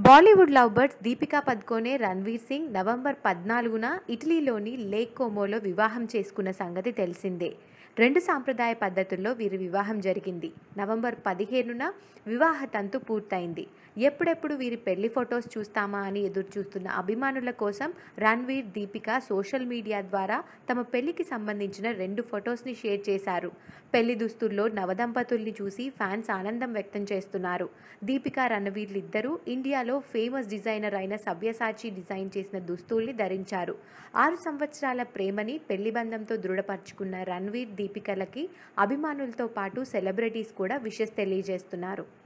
Bollywood love birds Deepika Padukone Ranveer Singh November పద్నాలుగున ఇటలీలోని lake కోమోలో వివాహం చేసుకున్న సంగతి తెలిసిందే రెండు సాంప్రదాయ పద్ధతుల్లో వీరి వివాహం జరిగింది నవంబర్ పదిహేనున వివాహ తంతు పూర్తయింది ఎప్పుడెప్పుడు వీరి పెళ్లి ఫొటోస్ చూస్తామా అని ఎదురు చూస్తున్న అభిమానుల కోసం రణ్వీర్ దీపిక సోషల్ మీడియా ద్వారా తమ పెళ్లికి సంబంధించిన రెండు ఫొటోస్ని షేర్ చేశారు పెళ్లి దుస్తుల్లో నవదంపతుల్ని చూసి ఫ్యాన్స్ ఆనందం వ్యక్తం చేస్తున్నారు దీపిక రణవీర్లు ఇద్దరూ ఇండియాలో ఫేమస్ డిజైనర్ అయిన సవ్యసాచి డిజైన్ చేసిన దుస్తుల్ని ధరించారు ఆరు సంవత్సరాల ప్రేమని పెళ్లి బంధంతో దృఢపరుచుకున్న రణ్వీర్ దీపికలకి అభిమానులతో పాటు సెలబ్రిటీస్ కూడా విషెస్ తెలియజేస్తున్నారు